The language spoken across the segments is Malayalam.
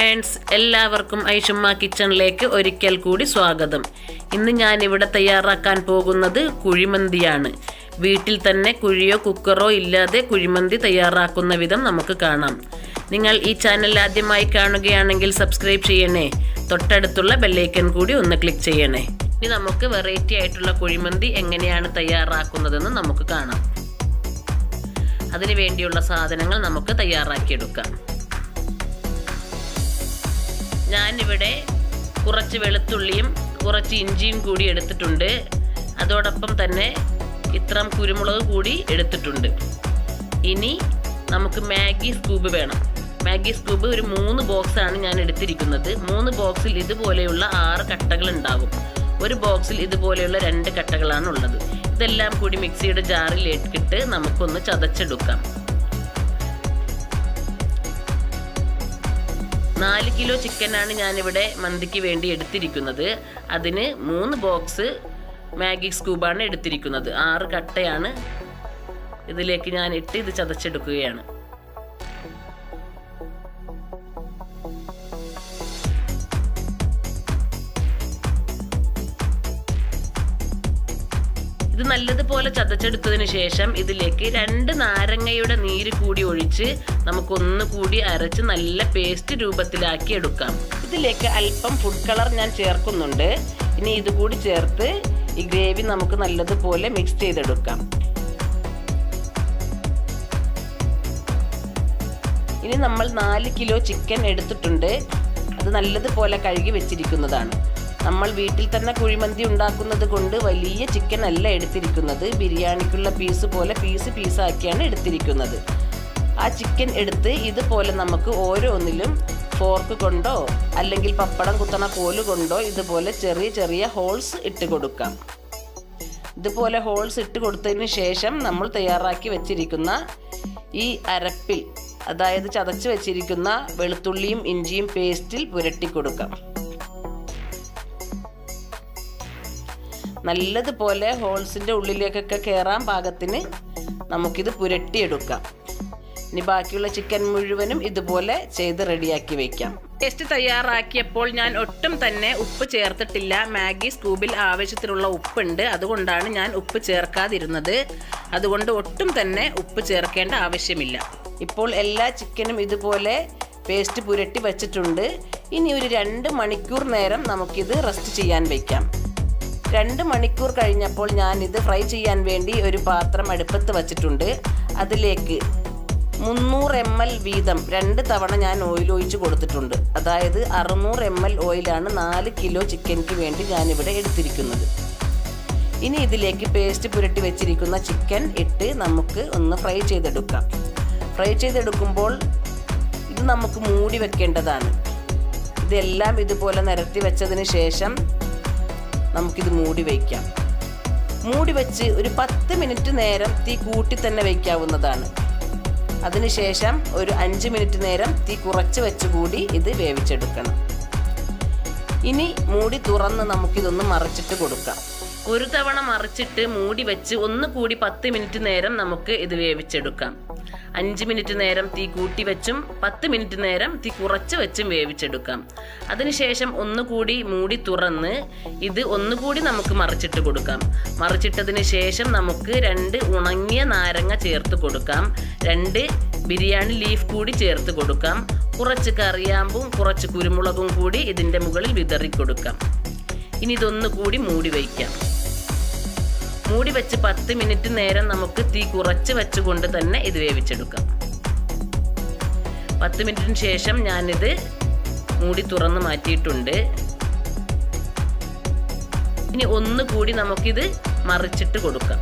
ഫ്രണ്ട്സ് എല്ലാവർക്കും ഐഷുമ്മ കിച്ചണിലേക്ക് ഒരിക്കൽ കൂടി സ്വാഗതം ഇന്ന് ഞാൻ ഇവിടെ തയ്യാറാക്കാൻ പോകുന്നത് കുഴിമന്തിയാണ് വീട്ടിൽ തന്നെ കുഴിയോ കുക്കറോ ഇല്ലാതെ കുഴിമന്തി തയ്യാറാക്കുന്ന വിധം നമുക്ക് കാണാം നിങ്ങൾ ഈ ചാനൽ ആദ്യമായി കാണുകയാണെങ്കിൽ സബ്സ്ക്രൈബ് ചെയ്യണേ തൊട്ടടുത്തുള്ള ബെല്ലൈക്കൻ കൂടി ഒന്ന് ക്ലിക്ക് ചെയ്യണേ ഇനി നമുക്ക് വെറൈറ്റി ആയിട്ടുള്ള കുഴിമന്തി എങ്ങനെയാണ് തയ്യാറാക്കുന്നതെന്ന് നമുക്ക് കാണാം അതിനു വേണ്ടിയുള്ള സാധനങ്ങൾ നമുക്ക് തയ്യാറാക്കിയെടുക്കാം ഞാനിവിടെ കുറച്ച് വെളുത്തുള്ളിയും കുറച്ച് ഇഞ്ചിയും കൂടി എടുത്തിട്ടുണ്ട് അതോടൊപ്പം തന്നെ ഇത്രം കുരുമുളക് കൂടി എടുത്തിട്ടുണ്ട് ഇനി നമുക്ക് മാഗി സ്കൂബ് വേണം മാഗി സ്കൂബ് ഒരു മൂന്ന് ബോക്സാണ് ഞാൻ എടുത്തിരിക്കുന്നത് മൂന്ന് ബോക്സിൽ ഇതുപോലെയുള്ള ആറ് കട്ടകൾ ഉണ്ടാകും ഒരു ബോക്സിൽ ഇതുപോലെയുള്ള രണ്ട് കട്ടകളാണ് ഉള്ളത് ഇതെല്ലാം കൂടി മിക്സിയുടെ ജാറിൽ ഇട്ടിട്ട് നമുക്കൊന്ന് ചതച്ചെടുക്കാം നാല് കിലോ ചിക്കനാണ് ഞാനിവിടെ മന്തിക്ക് വേണ്ടി എടുത്തിരിക്കുന്നത് അതിന് മൂന്ന് ബോക്സ് മാഗി സ്കൂബാണ് എടുത്തിരിക്കുന്നത് ആറ് കട്ടയാണ് ഇതിലേക്ക് ഞാൻ ഇട്ട് ഇത് ചതച്ചെടുക്കുകയാണ് ഇത് നല്ലതുപോലെ ചതച്ചെടുത്തതിന് ശേഷം ഇതിലേക്ക് രണ്ട് നാരങ്ങയുടെ നീര് കൂടി ഒഴിച്ച് നമുക്കൊന്ന് കൂടി അരച്ച് നല്ല പേസ്റ്റ് രൂപത്തിലാക്കി എടുക്കാം ഇതിലേക്ക് അല്പം ഫുഡ് കളർ ഞാൻ ചേർക്കുന്നുണ്ട് ഇനി ഇത് കൂടി ചേർത്ത് ഈ ഗ്രേവി നമുക്ക് നല്ലതുപോലെ മിക്സ് ചെയ്തെടുക്കാം ഇനി നമ്മൾ നാല് കിലോ ചിക്കൻ എടുത്തിട്ടുണ്ട് അത് നല്ലതുപോലെ കഴുകി വെച്ചിരിക്കുന്നതാണ് നമ്മൾ വീട്ടിൽ തന്നെ കുഴിമന്തി ഉണ്ടാക്കുന്നത് കൊണ്ട് വലിയ ചിക്കൻ അല്ല എടുത്തിരിക്കുന്നത് ബിരിയാണിക്കുള്ള പീസ് പോലെ പീസ് പീസാക്കിയാണ് എടുത്തിരിക്കുന്നത് ആ ചിക്കൻ എടുത്ത് ഇതുപോലെ നമുക്ക് ഓരോന്നിലും ഫോർക്ക് കൊണ്ടോ അല്ലെങ്കിൽ പപ്പടം കുത്തണ കോല് കൊണ്ടോ ഇതുപോലെ ചെറിയ ചെറിയ ഹോൾസ് ഇട്ട് കൊടുക്കാം ഇതുപോലെ ഹോൾസ് ഇട്ട് കൊടുത്തതിന് ശേഷം നമ്മൾ തയ്യാറാക്കി വെച്ചിരിക്കുന്ന ഈ അരപ്പിൽ അതായത് ചതച്ച് വെച്ചിരിക്കുന്ന വെളുത്തുള്ളിയും ഇഞ്ചിയും പേസ്റ്റിൽ പുരട്ടി കൊടുക്കാം നല്ലതുപോലെ ഹോൾസിൻ്റെ ഉള്ളിലേക്കൊക്കെ കയറാൻ പാകത്തിന് നമുക്കിത് പുരട്ടിയെടുക്കാം ഇനി ബാക്കിയുള്ള ചിക്കൻ മുഴുവനും ഇതുപോലെ ചെയ്ത് റെഡിയാക്കി വെക്കാം ടേസ്റ്റ് തയ്യാറാക്കിയപ്പോൾ ഞാൻ ഒട്ടും തന്നെ ഉപ്പ് ചേർത്തിട്ടില്ല മാഗി സ്കൂബിൽ ആവശ്യത്തിനുള്ള ഉപ്പുണ്ട് അതുകൊണ്ടാണ് ഞാൻ ഉപ്പ് ചേർക്കാതിരുന്നത് അതുകൊണ്ട് ഒട്ടും തന്നെ ഉപ്പ് ചേർക്കേണ്ട ആവശ്യമില്ല ഇപ്പോൾ എല്ലാ ചിക്കനും ഇതുപോലെ പേസ്റ്റ് പുരട്ടി വച്ചിട്ടുണ്ട് ഇനി ഒരു രണ്ട് മണിക്കൂർ നേരം നമുക്കിത് റെസ്റ്റ് ചെയ്യാൻ വയ്ക്കാം രണ്ട് മണിക്കൂർ കഴിഞ്ഞപ്പോൾ ഞാൻ ഇത് ഫ്രൈ ചെയ്യാൻ വേണ്ടി ഒരു പാത്രം അടുപ്പത്ത് വച്ചിട്ടുണ്ട് അതിലേക്ക് മുന്നൂറ് എം എൽ വീതം രണ്ട് തവണ ഞാൻ ഓയിൽ ഒഴിച്ച് കൊടുത്തിട്ടുണ്ട് അതായത് അറുന്നൂറ് എം എൽ ഓയിലാണ് നാല് കിലോ ചിക്കൻക്ക് വേണ്ടി ഞാനിവിടെ എടുത്തിരിക്കുന്നത് ഇനി ഇതിലേക്ക് പേസ്റ്റ് പുരട്ടി വെച്ചിരിക്കുന്ന ചിക്കൻ ഇട്ട് നമുക്ക് ഒന്ന് ഫ്രൈ ചെയ്തെടുക്കാം ഫ്രൈ ചെയ്തെടുക്കുമ്പോൾ ഇത് നമുക്ക് മൂടി വെക്കേണ്ടതാണ് ഇതെല്ലാം ഇതുപോലെ നിരത്തി വെച്ചതിന് ശേഷം നമുക്കിത് മൂടി വയ്ക്കാം മൂടി വെച്ച് ഒരു പത്ത് മിനിറ്റ് നേരം തീ കൂട്ടി തന്നെ വയ്ക്കാവുന്നതാണ് അതിനുശേഷം ഒരു അഞ്ച് മിനിറ്റ് നേരം തീ കുറച്ച് വെച്ചുകൂടി ഇത് വേവിച്ചെടുക്കണം ഇനി മൂടി തുറന്ന് നമുക്കിതൊന്ന് മറിച്ചിട്ട് കൊടുക്കാം ഒരു തവണ മറിച്ചിട്ട് മൂടി വെച്ച് ഒന്ന് കൂടി പത്ത് മിനിറ്റ് നേരം നമുക്ക് ഇത് വേവിച്ചെടുക്കാം അഞ്ച് മിനിറ്റ് നേരം തീ കൂട്ടി വെച്ചും പത്ത് മിനിറ്റ് നേരം തീ കുറച്ച് വെച്ചും വേവിച്ചെടുക്കാം അതിനുശേഷം ഒന്നുകൂടി മൂടി തുറന്ന് ഇത് ഒന്നുകൂടി നമുക്ക് മറിച്ചിട്ട് കൊടുക്കാം മറിച്ചിട്ടതിന് ശേഷം നമുക്ക് രണ്ട് ഉണങ്ങിയ നാരങ്ങ ചേർത്ത് കൊടുക്കാം രണ്ട് ബിരിയാണി ലീഫ് കൂടി ചേർത്ത് കൊടുക്കാം കുറച്ച് കറിയാമ്പും കുറച്ച് കുരുമുളകും കൂടി ഇതിൻ്റെ മുകളിൽ വിതറി കൊടുക്കാം ഇനി ഇതൊന്നു കൂടി മൂടി വയ്ക്കാം മൂടി വെച്ച് പത്ത് മിനിറ്റ് നേരം നമുക്ക് തീ കുറച്ച് വെച്ചുകൊണ്ട് തന്നെ ഇത് വേവിച്ചെടുക്കാം പത്ത് മിനിറ്റിന് ശേഷം ഞാനിത് മൂടി തുറന്ന് മാറ്റിയിട്ടുണ്ട് ഇനി ഒന്ന് കൂടി നമുക്കിത് മറിച്ചിട്ട് കൊടുക്കാം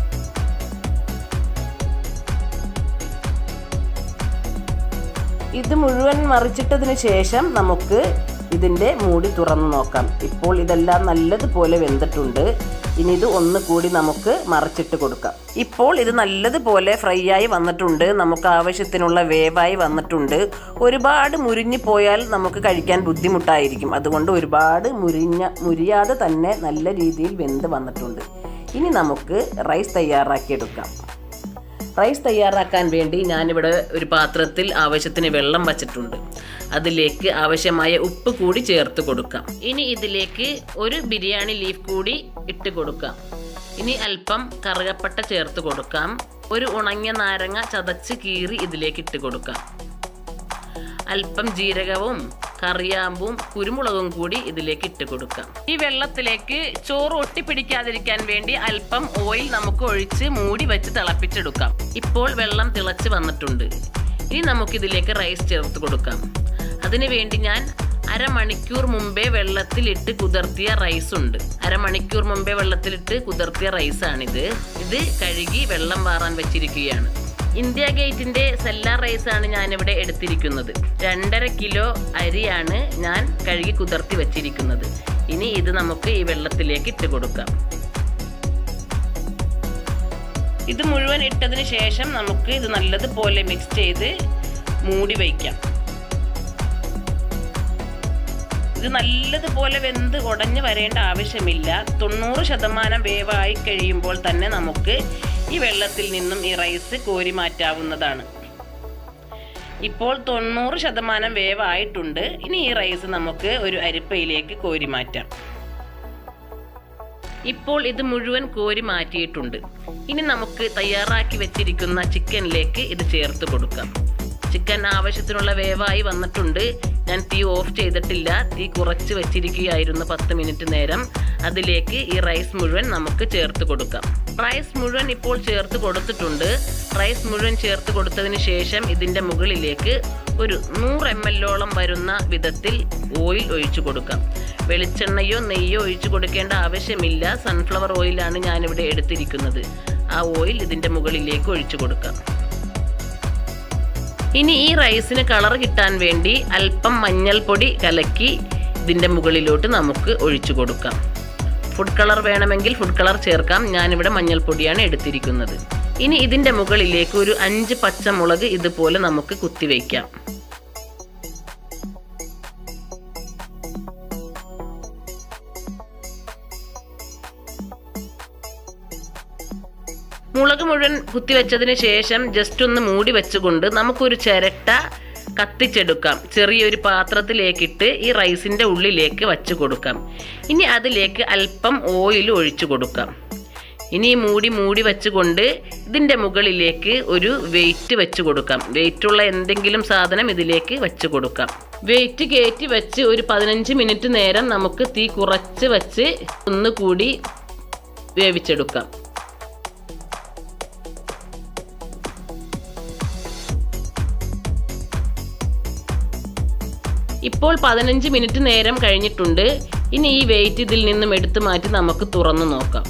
ഇത് മുഴുവൻ മറിച്ചിട്ടതിന് ശേഷം നമുക്ക് ഇതിൻ്റെ മൂടി തുറന്ന് നോക്കാം ഇപ്പോൾ ഇതെല്ലാം നല്ലതുപോലെ വെന്തിട്ടുണ്ട് ഇനി ഇത് ഒന്ന് കൂടി നമുക്ക് മറിച്ചിട്ട് കൊടുക്കാം ഇപ്പോൾ ഇത് നല്ലതുപോലെ ഫ്രൈ ആയി വന്നിട്ടുണ്ട് നമുക്ക് ആവശ്യത്തിനുള്ള വേവായി വന്നിട്ടുണ്ട് ഒരുപാട് മുരിഞ്ഞു പോയാൽ നമുക്ക് കഴിക്കാൻ ബുദ്ധിമുട്ടായിരിക്കും അതുകൊണ്ട് ഒരുപാട് മുരിഞ്ഞ മുരിയാതെ തന്നെ നല്ല രീതിയിൽ വെന്ത് വന്നിട്ടുണ്ട് ഇനി നമുക്ക് റൈസ് തയ്യാറാക്കിയെടുക്കാം റൈസ് തയ്യാറാക്കാൻ വേണ്ടി ഞാനിവിടെ ഒരു പാത്രത്തിൽ ആവശ്യത്തിന് വെള്ളം വച്ചിട്ടുണ്ട് അതിലേക്ക് ആവശ്യമായ ഉപ്പ് കൂടി ചേർത്ത് കൊടുക്കാം ഇനി ഇതിലേക്ക് ഒരു ബിരിയാണി ലീഫ് കൂടി ഇട്ട് കൊടുക്കാം ഇനി അല്പം കറുകപ്പട്ട ചേർത്ത് കൊടുക്കാം ഒരു ഉണങ്ങിയ നാരങ്ങ ചതച്ച് കീറി ഇതിലേക്ക് ഇട്ട് കൊടുക്കാം അല്പം ജീരകവും കറിയാമ്പും കുരുമുളകും കൂടി ഇതിലേക്ക് ഇട്ട് കൊടുക്കാം ഈ വെള്ളത്തിലേക്ക് ചോറ് ഒട്ടിപ്പിടിക്കാതിരിക്കാൻ വേണ്ടി അല്പം ഓയിൽ നമുക്ക് ഒഴിച്ച് മൂടി വെച്ച് തിളപ്പിച്ചെടുക്കാം ഇപ്പോൾ വെള്ളം തിളച്ച് വന്നിട്ടുണ്ട് ഇനി നമുക്കിതിലേക്ക് റൈസ് ചേർത്ത് കൊടുക്കാം അതിനു വേണ്ടി ഞാൻ അരമണിക്കൂർ മുമ്പേ വെള്ളത്തിലിട്ട് കുതിർത്തിയ റൈസ് ഉണ്ട് അരമണിക്കൂർ മുമ്പേ വെള്ളത്തിലിട്ട് കുതിർത്തിയ റൈസാണിത് ഇത് കഴുകി വെള്ളം വാറാൻ വെച്ചിരിക്കുകയാണ് ഇന്ത്യ ഗേറ്റിന്റെ സെല്ല റൈസ് ആണ് ഞാനിവിടെ എടുത്തിരിക്കുന്നത് രണ്ടര കിലോ അരിയാണ് ഞാൻ കഴുകി കുതിർത്തി വെച്ചിരിക്കുന്നത് ഇനി ഇത് നമുക്ക് ഈ വെള്ളത്തിലേക്ക് ഇട്ട് കൊടുക്കാം ഇത് മുഴുവൻ ഇട്ടതിന് ശേഷം നമുക്ക് ഇത് നല്ലതുപോലെ മിക്സ് ചെയ്ത് മൂടി വയ്ക്കാം ഇത് നല്ലതുപോലെ വെന്ത് ഉടഞ്ഞു വരേണ്ട ആവശ്യമില്ല തൊണ്ണൂറ് ശതമാനം വേവായി കഴിയുമ്പോൾ തന്നെ നമുക്ക് ഈ വെള്ളത്തിൽ നിന്നും ഈ റൈസ് കോരി മാറ്റാവുന്നതാണ് ഇപ്പോൾ തൊണ്ണൂറ് ശതമാനം വേവായിട്ടുണ്ട് ഇനി ഈ റൈസ് നമുക്ക് ഒരു അരിപ്പയിലേക്ക് കോരി മാറ്റാം ഇപ്പോൾ ഇത് മുഴുവൻ കോരി മാറ്റിയിട്ടുണ്ട് ഇനി നമുക്ക് തയ്യാറാക്കി വെച്ചിരിക്കുന്ന ചിക്കനിലേക്ക് ഇത് ചേർത്ത് കൊടുക്കാം ചിക്കൻ ആവശ്യത്തിനുള്ള വേവായി വന്നിട്ടുണ്ട് ഞാൻ തീ ഓഫ് ചെയ്തിട്ടില്ല തീ കുറച്ച് വെച്ചിരിക്കുകയായിരുന്നു പത്ത് മിനിറ്റ് നേരം അതിലേക്ക് ഈ റൈസ് മുഴുവൻ നമുക്ക് ചേർത്ത് കൊടുക്കാം റൈസ് മുഴുവൻ ഇപ്പോൾ ചേർത്ത് കൊടുത്തിട്ടുണ്ട് റൈസ് മുഴുവൻ ചേർത്ത് കൊടുത്തതിന് ശേഷം ഇതിൻ്റെ മുകളിലേക്ക് ഒരു നൂറ് എം എല്ലോളം വരുന്ന വിധത്തിൽ ഓയിൽ ഒഴിച്ചു കൊടുക്കാം വെളിച്ചെണ്ണയോ നെയ്യോ ഒഴിച്ചു കൊടുക്കേണ്ട ആവശ്യമില്ല സൺഫ്ലവർ ഓയിലാണ് ഞാനിവിടെ എടുത്തിരിക്കുന്നത് ആ ഓയിൽ ഇതിൻ്റെ മുകളിലേക്ക് ഒഴിച്ചു കൊടുക്കാം ഇനി ഈ റൈസിന് കളർ കിട്ടാൻ വേണ്ടി അല്പം മഞ്ഞൾപ്പൊടി കലക്കി ഇതിൻ്റെ മുകളിലോട്ട് നമുക്ക് ഒഴിച്ചു കൊടുക്കാം ഫുഡ് കളർ വേണമെങ്കിൽ ഫുഡ് കളർ ചേർക്കാം ഞാനിവിടെ മഞ്ഞൾപ്പൊടിയാണ് എടുത്തിരിക്കുന്നത് ഇനി ഇതിൻ്റെ മുകളിലേക്ക് ഒരു അഞ്ച് പച്ചമുളക് ഇതുപോലെ നമുക്ക് കുത്തിവെക്കാം മുളക് മുഴുവൻ കുത്തിവെച്ചതിന് ശേഷം ജസ്റ്റ് ഒന്ന് മൂടി വെച്ചുകൊണ്ട് നമുക്കൊരു ചിരട്ട കത്തിച്ചെടുക്കാം ചെറിയൊരു പാത്രത്തിലേക്കിട്ട് ഈ റൈസിന്റെ ഉള്ളിലേക്ക് വച്ചു കൊടുക്കാം ഇനി അതിലേക്ക് അല്പം ഓയിൽ ഒഴിച്ചു കൊടുക്കാം ഇനി ഈ മൂടി മൂടി വെച്ചുകൊണ്ട് ഇതിന്റെ മുകളിലേക്ക് ഒരു വെയിറ്റ് വെച്ച് കൊടുക്കാം വെയിറ്റുള്ള എന്തെങ്കിലും സാധനം ഇതിലേക്ക് വെച്ച് കൊടുക്കാം വെയിറ്റ് കയറ്റി വെച്ച് ഒരു പതിനഞ്ച് മിനിറ്റ് നേരം നമുക്ക് തീ കുറച്ച് വെച്ച് ഒന്നുകൂടി വേവിച്ചെടുക്കാം ഇപ്പോൾ പതിനഞ്ച് മിനിറ്റ് നേരം കഴിഞ്ഞിട്ടുണ്ട് ഇനി ഈ വെയിറ്റ് ഇതിൽ നിന്നും എടുത്തു മാറ്റി നമുക്ക് തുറന്നു നോക്കാം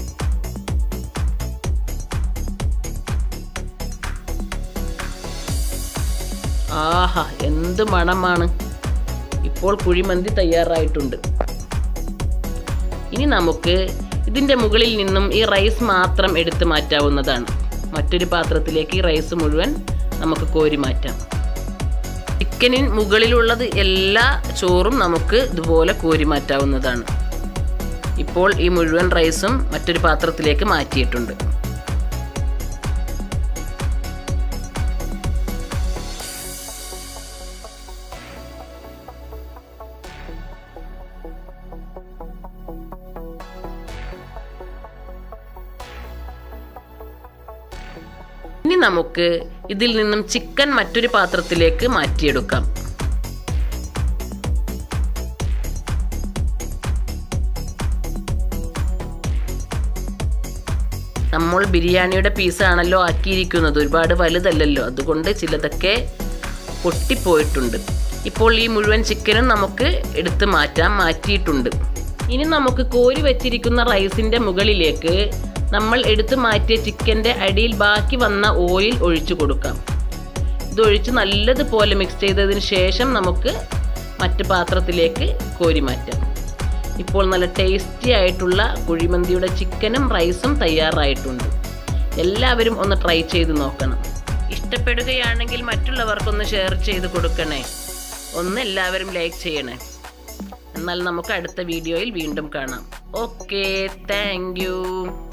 ആഹാ എന്ത് മണമാണ് ഇപ്പോൾ കുഴിമന്തി തയ്യാറായിട്ടുണ്ട് ഇനി നമുക്ക് ഇതിൻ്റെ മുകളിൽ നിന്നും ഈ റൈസ് മാത്രം എടുത്തു മാറ്റാവുന്നതാണ് മറ്റൊരു പാത്രത്തിലേക്ക് ഈ റൈസ് മുഴുവൻ നമുക്ക് കോരി മാറ്റാം ചിക്കനിന് മുകളിലുള്ളത് എല്ലാ ചോറും നമുക്ക് ഇതുപോലെ കോരി മാറ്റാവുന്നതാണ് ഇപ്പോൾ ഈ മുഴുവൻ റൈസും മറ്റൊരു പാത്രത്തിലേക്ക് മാറ്റിയിട്ടുണ്ട് ഇനി നമുക്ക് ഇതിൽ നിന്നും ചിക്കൻ മറ്റൊരു പാത്രത്തിലേക്ക് മാറ്റിയെടുക്കാം നമ്മൾ ബിരിയാണിയുടെ പീസാണല്ലോ ആക്കിയിരിക്കുന്നത് ഒരുപാട് വലുതല്ലല്ലോ അതുകൊണ്ട് ചിലതൊക്കെ പൊട്ടിപ്പോയിട്ടുണ്ട് ഇപ്പോൾ ഈ മുഴുവൻ ചിക്കനും നമുക്ക് എടുത്ത് മാറ്റാം മാറ്റിയിട്ടുണ്ട് ഇനി നമുക്ക് കോരി വെച്ചിരിക്കുന്ന റൈസിന്റെ മുകളിലേക്ക് നമ്മൾ എടുത്തു മാറ്റിയ ചിക്കൻ്റെ അടിയിൽ ബാക്കി വന്ന ഓയിൽ ഒഴിച്ചു കൊടുക്കാം ഇതൊഴിച്ച് നല്ലതുപോലെ മിക്സ് ചെയ്തതിന് ശേഷം നമുക്ക് മറ്റ് പാത്രത്തിലേക്ക് കോരി മാറ്റാം ഇപ്പോൾ നല്ല ടേസ്റ്റി ആയിട്ടുള്ള കുഴിമന്തിയുടെ ചിക്കനും റൈസും തയ്യാറായിട്ടുണ്ട് എല്ലാവരും ഒന്ന് ട്രൈ ചെയ്ത് നോക്കണം ഇഷ്ടപ്പെടുകയാണെങ്കിൽ മറ്റുള്ളവർക്കൊന്ന് ഷെയർ ചെയ്ത് കൊടുക്കണേ ഒന്ന് എല്ലാവരും ലൈക്ക് ചെയ്യണേ എന്നാൽ നമുക്ക് അടുത്ത വീഡിയോയിൽ വീണ്ടും കാണാം ഓക്കെ താങ്ക്